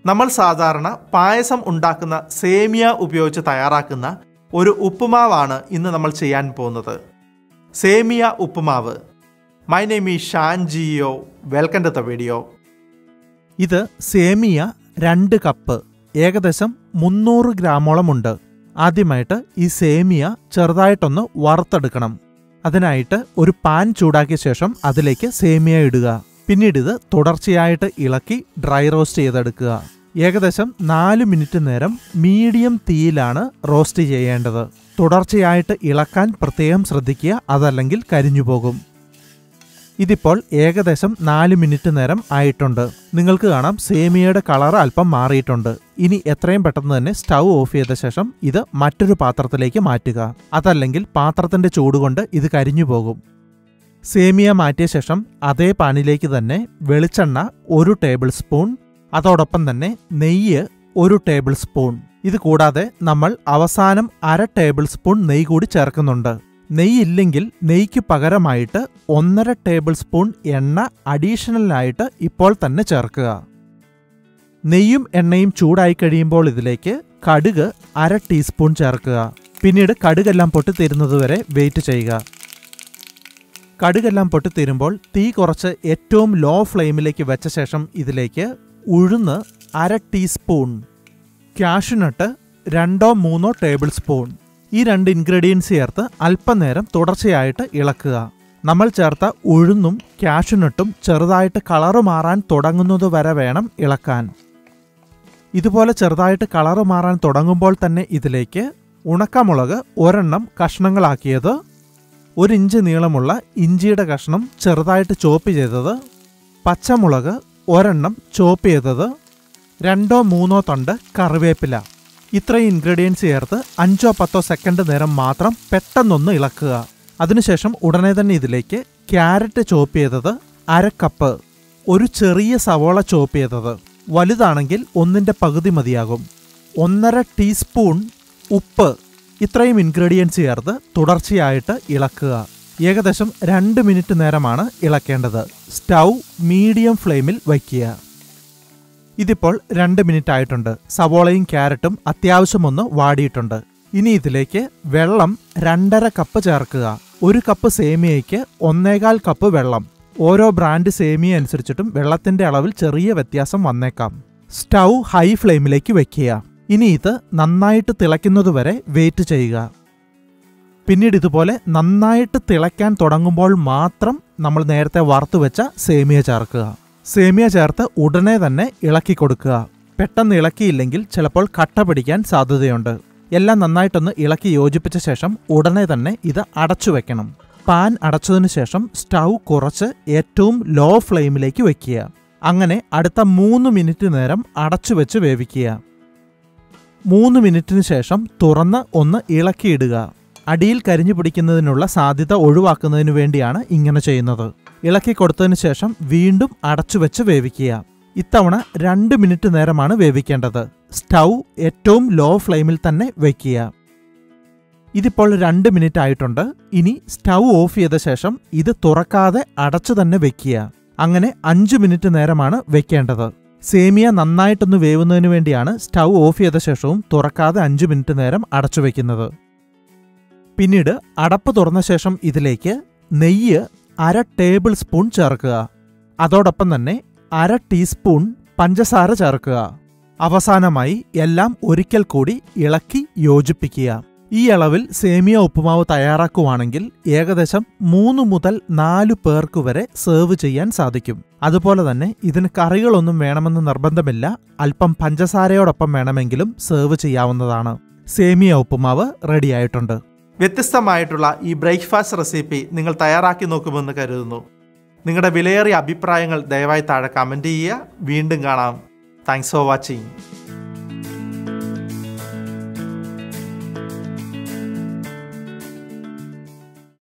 നമ്മൾ സാധാരണ പായസം ഉണ്ടാക്കുന്ന സേമിയ ഉപയോഗിച്ച് തയ്യാറാക്കുന്ന ഒരു ഉപ്പുമാവാണ് ഇന്ന് നമ്മൾ ചെയ്യാൻ പോകുന്നത് സേമിയ ഉപ്പുമാവ് my name is Shan Geo welcome to the video ഇത് സേമിയ രണ്ട് കപ്പ് ഏകദേശം മുന്നൂറ് ഗ്രാമോളമുണ്ട് ആദ്യമായിട്ട് ഈ സേമിയ ചെറുതായിട്ടൊന്ന് വറുത്തെടുക്കണം അതിനായിട്ട് ഒരു പാൻ ചൂടാക്കിയ ശേഷം അതിലേക്ക് സേമിയ ഇടുക പിന്നീട് ഇത് തുടർച്ചയായിട്ട് ഇളക്കി ഡ്രൈ റോസ്റ്റ് ചെയ്തെടുക്കുക ഏകദേശം നാല് മിനിറ്റ് നേരം മീഡിയം തീയിലാണ് റോസ്റ്റ് ചെയ്യേണ്ടത് തുടർച്ചയായിട്ട് ഇളക്കാൻ പ്രത്യേകം ശ്രദ്ധിക്കുക അതല്ലെങ്കിൽ കരിഞ്ഞു പോകും ഇതിപ്പോൾ ഏകദേശം നാല് മിനിറ്റ് നേരം ആയിട്ടുണ്ട് നിങ്ങൾക്ക് കാണാം സേമിയയുടെ കളർ അല്പം മാറിയിട്ടുണ്ട് ഇനി എത്രയും പെട്ടെന്ന് തന്നെ സ്റ്റൗ ഓഫ് ചെയ്ത ശേഷം ഇത് മറ്റൊരു പാത്രത്തിലേക്ക് മാറ്റുക അതല്ലെങ്കിൽ പാത്രത്തിന്റെ ചൂടുകൊണ്ട് ഇത് കരിഞ്ഞു പോകും സേമിയ മാറ്റിയ ശേഷം അതേ പാനിലേക്ക് തന്നെ വെളിച്ചെണ്ണ ഒരു ടേബിൾ സ്പൂൺ അതോടൊപ്പം തന്നെ നെയ്യ് ഒരു ടേബിൾ സ്പൂൺ ഇത് കൂടാതെ നമ്മൾ അവസാനം അര ടേബിൾ സ്പൂൺ നെയ്യ് കൂടി ചേർക്കുന്നുണ്ട് നെയ്യ് ഇല്ലെങ്കിൽ നെയ്ക്ക് പകരമായിട്ട് ഒന്നര ടേബിൾ സ്പൂൺ എണ്ണ അഡീഷണൽ ആയിട്ട് ഇപ്പോൾ തന്നെ ചേർക്കുക നെയ്യും എണ്ണയും ചൂടായി കഴിയുമ്പോൾ ഇതിലേക്ക് കടുക് അര ടീസ്പൂൺ ചേർക്കുക പിന്നീട് കടുകെല്ലാം പൊട്ടിത്തീരുന്നതുവരെ വെയിറ്റ് ചെയ്യുക കടുകെല്ലാം പൊട്ടിത്തീരുമ്പോൾ തീ കുറച്ച് ഏറ്റവും ലോ ഫ്ലെയിമിലേക്ക് വെച്ച ശേഷം ഇതിലേക്ക് ഉഴുന്ന് അര ടീസ്പൂൺ കാഷ്യൂനട്ട് രണ്ടോ മൂന്നോ ടേബിൾ സ്പൂൺ ഈ രണ്ട് ഇൻഗ്രീഡിയൻസ് ചേർത്ത് അല്പനേരം തുടർച്ചയായിട്ട് ഇളക്കുക നമ്മൾ ചേർത്ത ഉഴുന്നും കാഷ്യൂനട്ടും ചെറുതായിട്ട് കളറ് മാറാൻ തുടങ്ങുന്നത് വരെ വേണം ഇളക്കാൻ ഇതുപോലെ ചെറുതായിട്ട് കളറ് മാറാൻ തുടങ്ങുമ്പോൾ തന്നെ ഇതിലേക്ക് ഉണക്കമുളക് ഒരെണ്ണം കഷ്ണങ്ങളാക്കിയത് ഒരു ഇഞ്ച് നീളമുള്ള ഇഞ്ചിയുടെ കഷ്ണം ചെറുതായിട്ട് ചോപ്പ് ചെയ്തത് പച്ചമുളക് ഒരെണ്ണം ചോപ്പ് ചെയ്തത് രണ്ടോ മൂന്നോ തണ്ട് കറിവേപ്പില ഇത്രയും ഇൻഗ്രീഡിയൻസ് ചേർത്ത് അഞ്ചോ പത്തോ സെക്കൻഡ് നേരം മാത്രം പെട്ടെന്നൊന്ന് ഇളക്കുക അതിനുശേഷം ഉടനെ തന്നെ ഇതിലേക്ക് ക്യാരറ്റ് ചോപ്പ് ചെയ്തത് അര കപ്പ് ഒരു ചെറിയ സവോള ചോപ്പ് ചെയ്തത് വലുതാണെങ്കിൽ ഒന്നിൻ്റെ പകുതി മതിയാകും ഒന്നര ടീസ്പൂൺ ഉപ്പ് ഇത്രയും ഇൻഗ്രീഡിയൻസ് ചേർത്ത് തുടർച്ചയായിട്ട് ഇളക്കുക ഏകദേശം രണ്ട് മിനിറ്റ് നേരമാണ് ഇളക്കേണ്ടത് സ്റ്റൗ മീഡിയം ഫ്ലെയിമിൽ വയ്ക്കുക ഇതിപ്പോൾ രണ്ട് മിനിറ്റ് ആയിട്ടുണ്ട് സവോളയും ക്യാരറ്റും അത്യാവശ്യം ഒന്ന് വാടിയിട്ടുണ്ട് ഇനി ഇതിലേക്ക് വെള്ളം രണ്ടര കപ്പ് ചേർക്കുക ഒരു കപ്പ് സേമിയയ്ക്ക് ഒന്നേകാൽ കപ്പ് വെള്ളം ഓരോ ബ്രാൻഡ് സേമിയ അനുസരിച്ചിട്ടും വെള്ളത്തിന്റെ അളവിൽ ചെറിയ വ്യത്യാസം വന്നേക്കാം സ്റ്റൗ ഹൈ ഫ്ലെയിമിലേക്ക് വെക്കുക ഇനി ഇത് നന്നായിട്ട് തിളയ്ക്കുന്നതുവരെ വെയിറ്റ് ചെയ്യുക പിന്നീട് ഇതുപോലെ നന്നായിട്ട് തിളയ്ക്കാൻ തുടങ്ങുമ്പോൾ മാത്രം നമ്മൾ നേരത്തെ വറുത്തു വെച്ച സേമിയ ചേർക്കുക സേമിയ ചേർത്ത് ഉടനെ തന്നെ ഇളക്കി കൊടുക്കുക പെട്ടെന്ന് ഇളക്കിയില്ലെങ്കിൽ ചിലപ്പോൾ കട്ട പിടിക്കാൻ സാധ്യതയുണ്ട് എല്ലാം നന്നായിട്ടൊന്ന് ഇളക്കി യോജിപ്പിച്ച ശേഷം ഉടനെ തന്നെ ഇത് അടച്ചു വെക്കണം പാൻ അടച്ചതിനു ശേഷം സ്റ്റൗ കുറച്ച് ഏറ്റവും ലോ ഫ്ലെയിമിലേക്ക് വെക്കുക അങ്ങനെ അടുത്ത മൂന്ന് മിനിറ്റ് നേരം അടച്ചു വെച്ച് വേവിക്കുക മൂന്ന് മിനിറ്റിന് ശേഷം തുറന്ന് ഒന്ന് ഇളക്കിയിടുക അടിയിൽ കരിഞ്ഞു പിടിക്കുന്നതിനുള്ള സാധ്യത ഒഴിവാക്കുന്നതിന് വേണ്ടിയാണ് ഇങ്ങനെ ചെയ്യുന്നത് ഇളക്കി കൊടുത്തതിന് ശേഷം വീണ്ടും അടച്ചു വെച്ച് വേവിക്കുക ഇത്തവണ രണ്ട് മിനിറ്റ് നേരമാണ് വേവിക്കേണ്ടത് സ്റ്റൗ ഏറ്റവും ലോ ഫ്ലെയിമിൽ തന്നെ വയ്ക്കുക ഇതിപ്പോൾ രണ്ട് മിനിറ്റ് ആയിട്ടുണ്ട് ഇനി സ്റ്റൗ ഓഫ് ചെയ്ത ശേഷം ഇത് തുറക്കാതെ അടച്ചു തന്നെ വെക്കുക അങ്ങനെ അഞ്ച് മിനിറ്റ് നേരമാണ് വെക്കേണ്ടത് സേമിയ നന്നായിട്ടൊന്ന് വേവുന്നതിന് വേണ്ടിയാണ് സ്റ്റൗ ഓഫ് ചെയ്ത ശേഷവും തുറക്കാതെ അഞ്ച് മിനിറ്റ് നേരം അടച്ചു വെക്കുന്നത് പിന്നീട് അടപ്പ് തുറന്ന ശേഷം ഇതിലേക്ക് നെയ്യ് അര ടേബിൾ സ്പൂൺ ചേർക്കുക അതോടൊപ്പം തന്നെ അര ടീസ്പൂൺ പഞ്ചസാര ചേർക്കുക അവസാനമായി എല്ലാം ഒരിക്കൽ കൂടി ഇളക്കി യോജിപ്പിക്കുക ഈ അളവിൽ സേമിയ ഉപ്പുമാവ് തയ്യാറാക്കുവാണെങ്കിൽ ഏകദേശം മൂന്ന് മുതൽ നാല് പേർക്ക് വരെ സെർവ് ചെയ്യാൻ സാധിക്കും അതുപോലെ തന്നെ ഇതിന് കറികളൊന്നും വേണമെന്ന് നിർബന്ധമില്ല അല്പം പഞ്ചസാരയോടൊപ്പം വേണമെങ്കിലും സെർവ് ചെയ്യാവുന്നതാണ് സേമിയ ഉപ്പുമാവ് റെഡിയായിട്ടുണ്ട് വ്യത്യസ്തമായിട്ടുള്ള ഈ ബ്രേക്ക്ഫാസ്റ്റ് റെസിപ്പി നിങ്ങൾ തയ്യാറാക്കി നോക്കുമെന്ന് കരുതുന്നു നിങ്ങളുടെ വിലയേറിയ അഭിപ്രായങ്ങൾ ദയവായി താഴെ കമൻറ്റ് ചെയ്യുക വീണ്ടും കാണാം താങ്ക്സ് ഫോർ വാച്ചിങ്